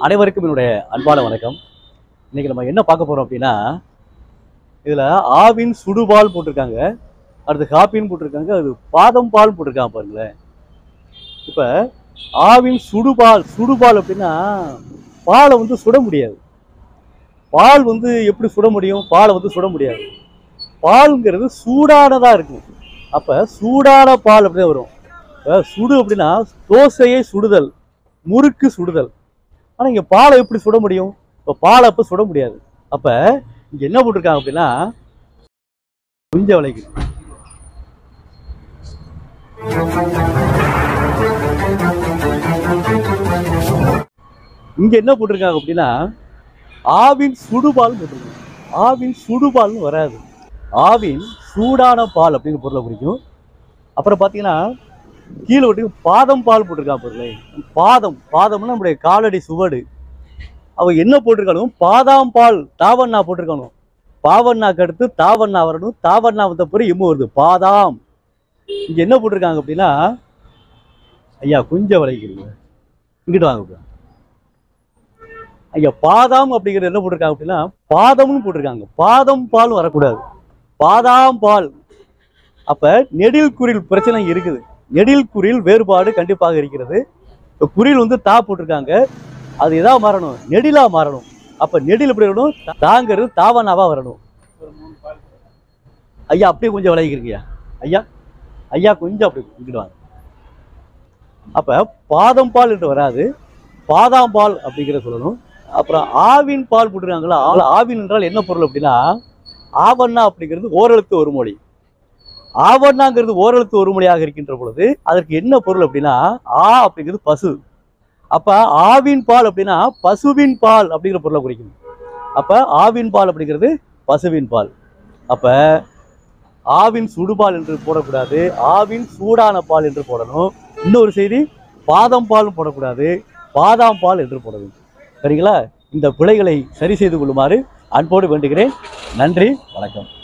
அனைவருக்கும் என்னுடைய அன்பான வணக்கம் இன்னைக்கு நம்ம என்ன பார்க்க போறோம் அப்படின்னா இதுல ஆவின் சுடுபால் போட்டிருக்காங்க அடுத்து காப்பின்னு போட்டிருக்காங்க அது பாதம் பால் போட்டிருக்காங்க பாருங்களேன் இப்ப ஆவின் சுடுபால் சுடுபால் அப்படின்னா பாலை வந்து சுட முடியாது பால் வந்து எப்படி சுட முடியும் பாலை வந்து சுட முடியாது பால்ங்கிறது சூடானதா இருக்கும் அப்ப சூடான பால் அப்படியே வரும் இப்ப சுடு அப்படின்னா தோசையை சுடுதல் முறுக்கு சுடுதல் ஆனா இங்க பாலை எப்படி சுட முடியும் இப்ப பாலை அப்ப சுட முடியாது அப்ப இங்க என்ன போட்டிருக்காங்க அப்படின்னா குஞ்ச விலைக்கு இங்க என்ன போட்டிருக்காங்க அப்படின்னா ஆவின் சுடுபால் போட்டிருக்காங்க ஆவின் சுடுபால்னு வராது ஆவின் சூடான பால் அப்படிங்கிற பொருளை குறிக்கும் அப்புறம் பார்த்தீங்கன்னா கீழே ஒட்டி பாதம் பால் போட்டிருக்காங்க பொருளை பாதம் பாதம்னா நம்முடைய காலடி சுவடு அவ என்ன போட்டிருக்காலும் பாதாம் பால் தாவண்ணா போட்டிருக்கணும் பாவண்ணாக்கு அடுத்து தாவண்ணா வரணும் தாவண்ணா வந்த பிறகு இம்மு வருது பாதாம் இங்க என்ன போட்டிருக்காங்க அப்படின்னா ஐயா கொஞ்சம் விளைக்கிறீங்க இங்கிட்டு வாங்க இப்ப. ஐயா பாதாம் அப்படிங்கிறது என்ன போட்டிருக்காங்க அப்படின்னா பாதம்னு போட்டிருக்காங்க பாதம் பால் வரக்கூடாது பாதாம் பால் அப்ப நெடில் குறில் பிரச்சனை இருக்குது நெடில் குறில் வேறுபாடு கண்டிப்பாக இருக்கிறது இப்ப குறில் வந்து தா போட்டிருக்காங்க அது எதா மாறணும் நெடிலா மாறணும் அப்ப நெடில் எப்படி வரணும் தாங்கிறது தாவனாவா வரணும் ஐயா அப்படியே கொஞ்சம் விளைவிக்கிறீங்க ஐயா ஐயா கொஞ்சம் அப்படி இங்கிட்டு வாங்க அப்ப பாதம் பால் என்று வராது பாதாம் பால் அப்படிங்கிறத சொல்லணும் அப்புறம் ஆவின் பால் போட்டிருக்காங்களா ஆ- ஆவின் என்றால் என்ன பொருள் அப்படின்னா ஆவண்ணா அப்படிங்கிறது ஓரெழுத்து ஒரு மொழி ஆவண்ணாங்கிறது ஓரெழுத்து ஒரு மொழியாக இருக்கின்ற பொழுது அதற்கு என்ன பொருள் அப்படின்னா ஆ அப்படிங்கிறது பசு அப்ப ஆவின் பால் அப்படின்னா பசுவின் பால் அப்படிங்கிற பொருளை குறிக்கும் அப்ப ஆவின் பால் அப்படிங்கிறது பசுவின் பால் அப்ப ஆவின் சுடுபால் என்று போடக்கூடாது ஆவின் சூடான பால் என்று போடணும் இன்னொரு செய்தி பாதம் பால் போடக்கூடாது பாதாம் பால் என்று போட வேண்டும் சரிங்களா இந்த பிழைகளை சரி செய்து கொள்ளுமாறு அன்போடு வேண்டுகிறேன் நன்றி வணக்கம்